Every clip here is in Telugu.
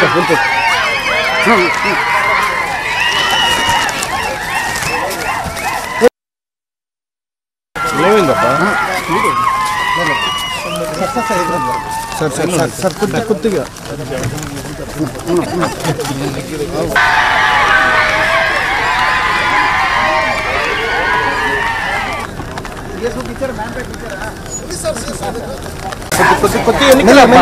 ఏమైందబ్బా సార్ సార్ సార్ సార్ కొద్ది కొద్దిగా కొద్ది కొద్ది కొద్ది ఎన్నికలమ్మా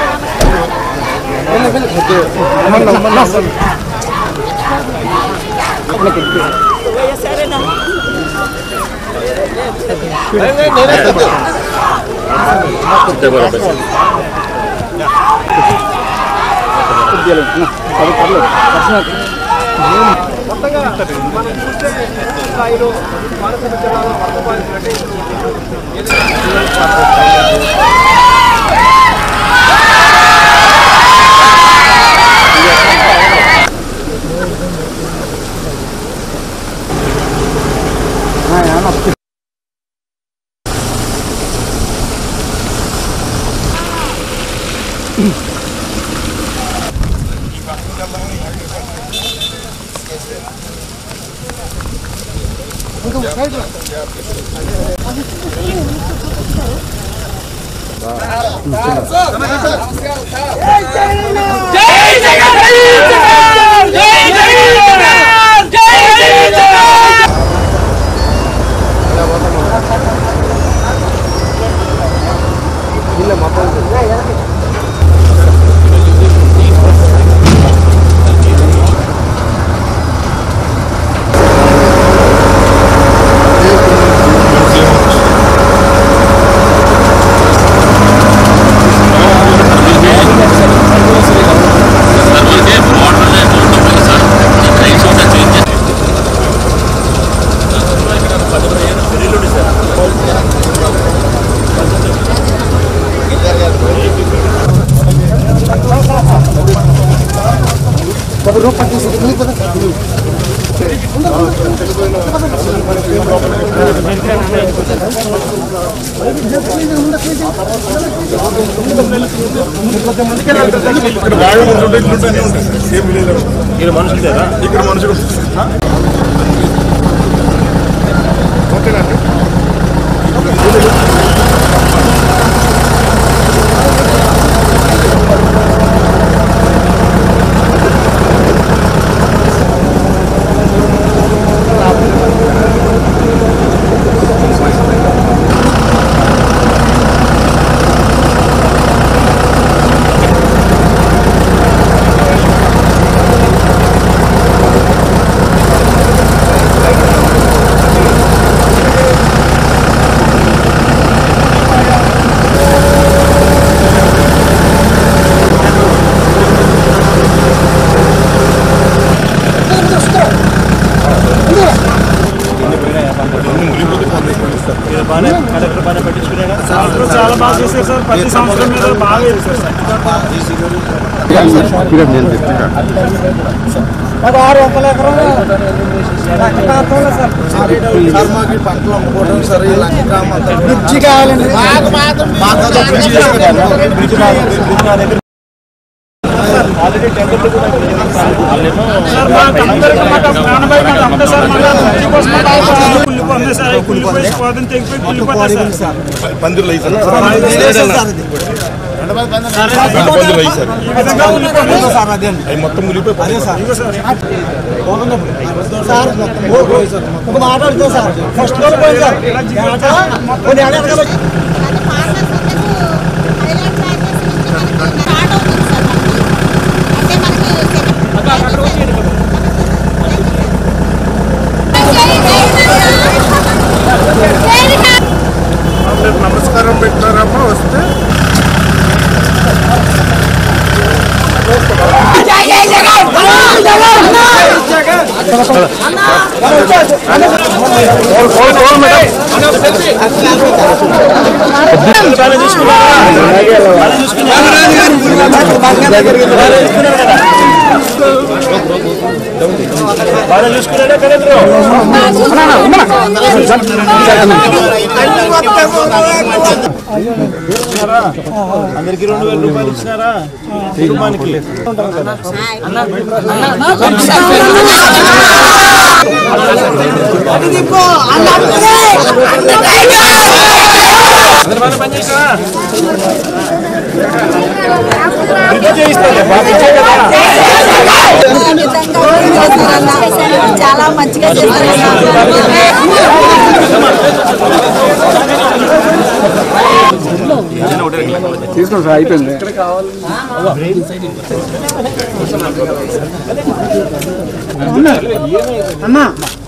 ఇక్కడ వాడు ఉంటుంటే ఇట్లుంటూనే ఉంటుంది సేమ్ విలేజ్ ఇక్కడ మనుషులు ఇక్కడ మనుషులు ఓకేనండి చాలా బాగా చేశారు సార్ ప్రతి సంవత్సరం మీద బాగా చేశారు సార్ సార్ మాకు ఈ పంటలు అమ్ముకోవడం సరే ఈ లంకామ అంతా బ్రిడ్జి కావాలండి మాకు అదో బ్రిడ్జి చేసుకున్నాను. బ్రిడ్జి కావాలి. సార్ మాకు అందరికీ మాకు ప్రాణభయం మాకు అంతే సార్ మళ్ళీ కుళ్ళి కోసం మాకు కుళ్ళిపోతుంది సార్ ఈ కుళ్ళిపోయి పోతుంది తెగిపోయి కుళ్ళిపోతుంది సార్ పందిర్లు అయ్యి సార్ సార్ పందిర్లు అయ్యి సార్ ఈ విధంగా కుళ్ళిపోతుంది అవి మొత్తం మునిగిపోయి అదే సార్ ఇదిగో సార్ ఒక మాట అడుగుతా సార్ ఫస్ట్ లో పోయింది సార్ కొన్ని ఏడాది కదా అది పార్లర్స్ వచ్చేసి హైలైట్ చార్జెస్ నుంచి స్టార్ట్ అవుతుంది సార్ మనకి అంటే మనకి నమస్కారం పెట్టారమ్మా వస్తే అందరికి రెండు వేల రూపాయలు ఇచ్చినారా కుటుంబానికి చాలా మంచిగా చేశారు తీసుకోండి సార్ అయిపోయింది అన్నా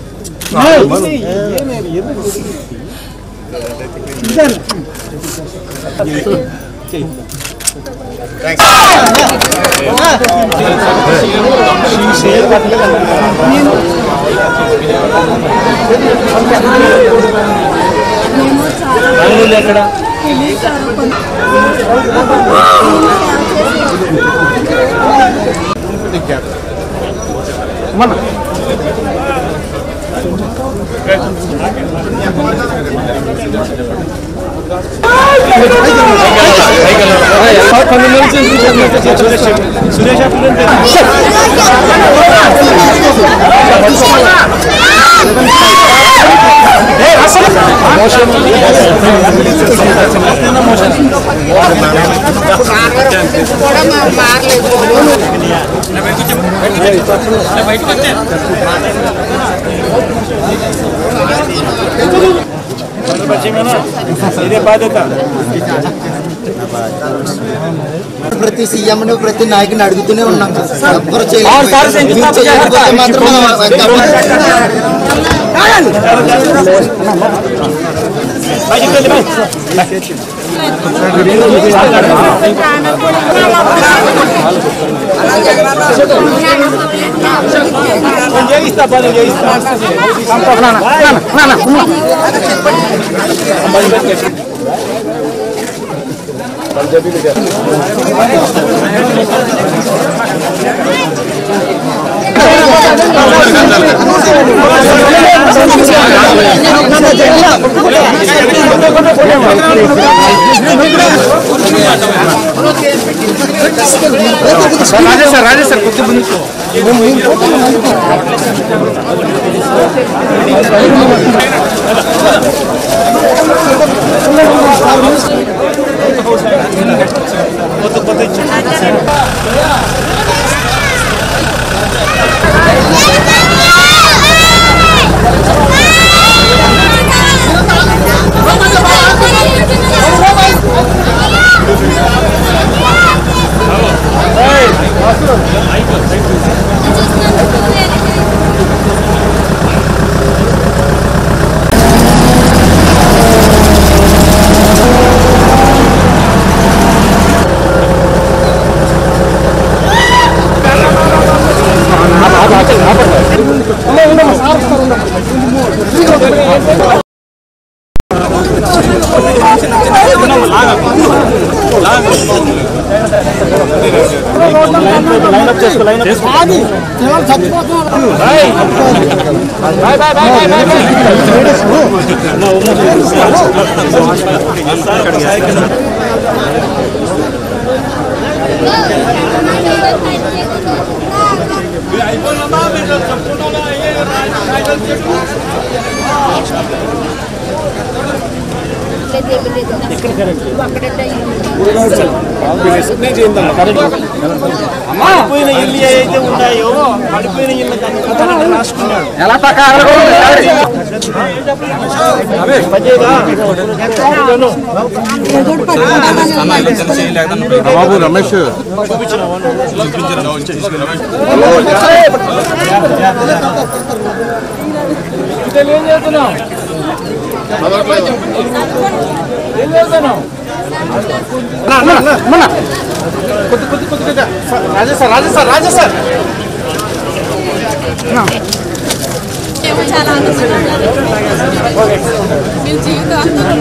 ఇదే బాధ్యత ప్రతి సీఎం ప్రతి నాయకుని అడుగుతూనే ఉన్నాం సార్ ఎవ్వరు చేయలేదు మీరు చేయకపోతే మాత్రం చేయిస్తా పని చేయిస్తా రాజేష్ సార్ రాజేష్ సార్ కొద్ది ముందు పడిపోయిన ఇల్లు అయితే ఉన్నాయో పడిపోయిన ఇల్లు కనుక రాసుకున్నాడు ఎలా పక్క అక్కడ కూడా ఉంది. బాబు రమేష్ కొద్ది కొద్ది కొద్దిగా Rajesh sir Rajesh sir Rajesh sir మేము చాలా ఆనందంగా మేము జీవితాంతం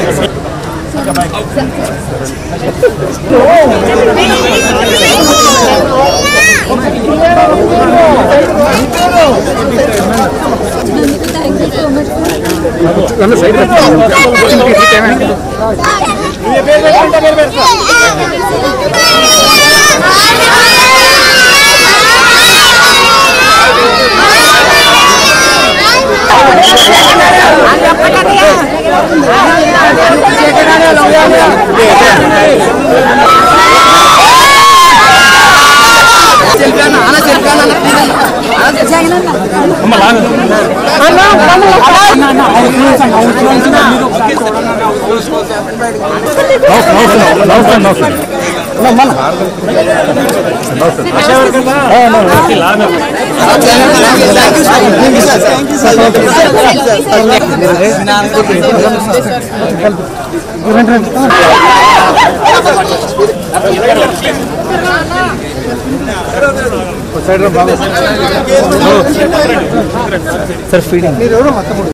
థ్యాంక్ యూ సో మచ్ మీరు ఎవరో మా తమ్ముడు